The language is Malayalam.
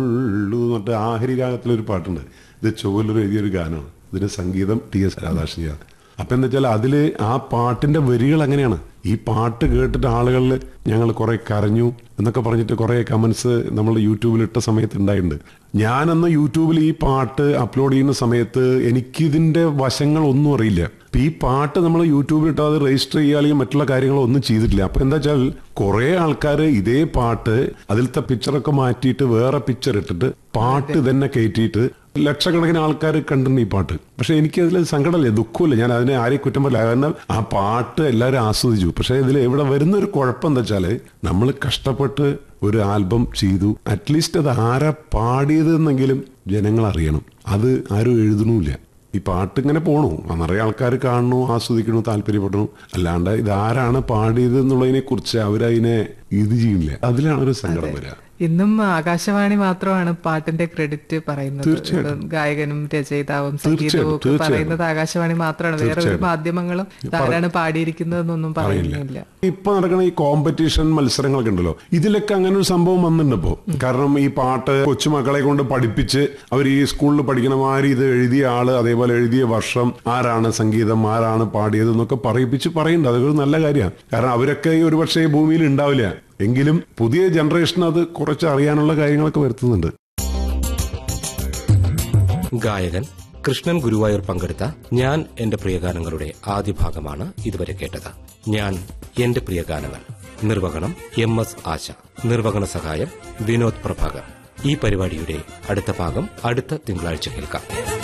ഉള്ളൂ എന്ന് പറഞ്ഞിട്ട് ആഹരി രാഗത്തിലൊരു പാട്ടുണ്ട് ഇത് ചൊവ്വലൂർ എഴുതിയൊരു ഗാനമാണ് ഇതിന് സംഗീതം ടി എസ് രാധാകൃഷ്ണയാണ് അപ്പൊ എന്താ വെച്ചാൽ അതില് ആ പാട്ടിന്റെ വരികൾ അങ്ങനെയാണ് ഈ പാട്ട് കേട്ടിട്ട് ആളുകളിൽ ഞങ്ങൾ കുറെ കരഞ്ഞു എന്നൊക്കെ പറഞ്ഞിട്ട് കുറെ കമന്റ്സ് നമ്മൾ യൂട്യൂബിൽ ഇട്ട സമയത്ത് ഉണ്ടായിട്ടുണ്ട് ഞാനന്ന് യൂട്യൂബിൽ ഈ പാട്ട് അപ്ലോഡ് ചെയ്യുന്ന സമയത്ത് എനിക്കിതിന്റെ വശങ്ങൾ ഒന്നും അറിയില്ല അപ്പൊ ഈ പാട്ട് നമ്മൾ യൂട്യൂബിൽ ഇട്ട് അത് രജിസ്റ്റർ ചെയ്യുക അല്ലെങ്കിൽ മറ്റുള്ള കാര്യങ്ങളൊന്നും ചെയ്തിട്ടില്ല അപ്പൊ എന്താ വെച്ചാൽ കുറെ ആൾക്കാർ ഇതേ പാട്ട് അതിലത്തെ പിക്ചറൊക്കെ മാറ്റിയിട്ട് വേറെ പിക്ചർ ഇട്ടിട്ട് പാട്ട് തന്നെ കയറ്റിയിട്ട് ലക്ഷക്കണക്കിന് ആൾക്കാർ കണ്ടിട്ടുണ്ട് ഈ പാട്ട് പക്ഷെ എനിക്ക് അതിൽ സങ്കടമില്ല ദുഃഖമില്ല ഞാൻ അതിനെ ആരെയും കുറ്റം പറയില്ല കാരണം ആ പാട്ട് എല്ലാവരും ആസ്വദിച്ചു പക്ഷെ ഇതിൽ ഇവിടെ വരുന്ന ഒരു കുഴപ്പം എന്താ വെച്ചാല് നമ്മൾ കഷ്ടപ്പെട്ട് ഒരു ആൽബം ചെയ്തു അറ്റ്ലീസ്റ്റ് അത് ആരാ പാടിയത് എന്നെങ്കിലും ജനങ്ങൾ അറിയണം അത് ആരും എഴുതണമില്ല ഈ പാട്ട് ഇങ്ങനെ പോണു നിറയെ ആൾക്കാർ കാണണു ആസ്വദിക്കണു താല്പര്യപ്പെടണു അല്ലാണ്ട് ഇതാരാണ് പാടിയത് എന്നുള്ളതിനെ കുറിച്ച് അവരതിനെ ഇത് ചെയ്യില്ല അതിലാണ് ഒരു സങ്കടം വരിക ഇന്നും ആകാശവാണി മാത്രമാണ് പാട്ടിന്റെ ക്രെഡിറ്റ് പറയുന്നത് ഇപ്പം ഗായകനും രചയിതാവും സംഗീതവും ഒക്കെ തീർച്ചയായും. പറയുന്നത് ആകാശവാണി മാത്രമാണ് വേറെ ഒരു മാധ്യമങ്ങളും ഇതാരാണ് പാടിയിരിക്കുന്നതെന്നൊന്നും പറയുന്നില്ല ഇപ്പൊ നടക്കുന്ന ഈ കോമ്പറ്റീഷൻ മത്സരങ്ങളൊക്കെ ഉണ്ടല്ലോ ഇതിലൊക്കെ അങ്ങനെ ഒരു സംഭവം വന്നിട്ടുണ്ട് ഇപ്പോ കാരണം ഈ പാട്ട് കൊച്ചുമക്കളെ കൊണ്ട് പഠിപ്പിച്ച് അവർ ഈ സ്കൂളിൽ പഠിക്കണ മാതിരി ഇത് എഴുതിയ ആള് അതേപോലെ എഴുതിയ വർഷം ആരാണ് സംഗീതം ആരാണ് പാടിയത് എന്നൊക്കെ പറയിപ്പിച്ച് പറയുന്നുണ്ട് അതൊക്കെ ഒരു നല്ല കാര്യമാണ് കാരണം അവരൊക്കെ ഈ ഒരു പക്ഷേ ഈ ഭൂമിയിൽ ഉണ്ടാവില്ല എങ്കിലും പുതിയ ജനറേഷൻ അത് കുറച്ച് അറിയാനുള്ള കാര്യങ്ങളൊക്കെ വരുത്തുന്നുണ്ട് ഗായകൻ കൃഷ്ണൻ ഗുരുവായൂർ പങ്കെടുത്ത ഞാൻ എന്റെ പ്രിയഗാനങ്ങളുടെ ആദ്യ ഭാഗമാണ് ഇതുവരെ കേട്ടത് ഞാൻ എന്റെ പ്രിയഗാനങ്ങൾ നിർവഹണം എം എസ് ആശ നിർവഹണ സഹായം വിനോദ് പ്രഭാകർ ഈ പരിപാടിയുടെ അടുത്ത ഭാഗം അടുത്ത തിങ്കളാഴ്ച കേൾക്കാം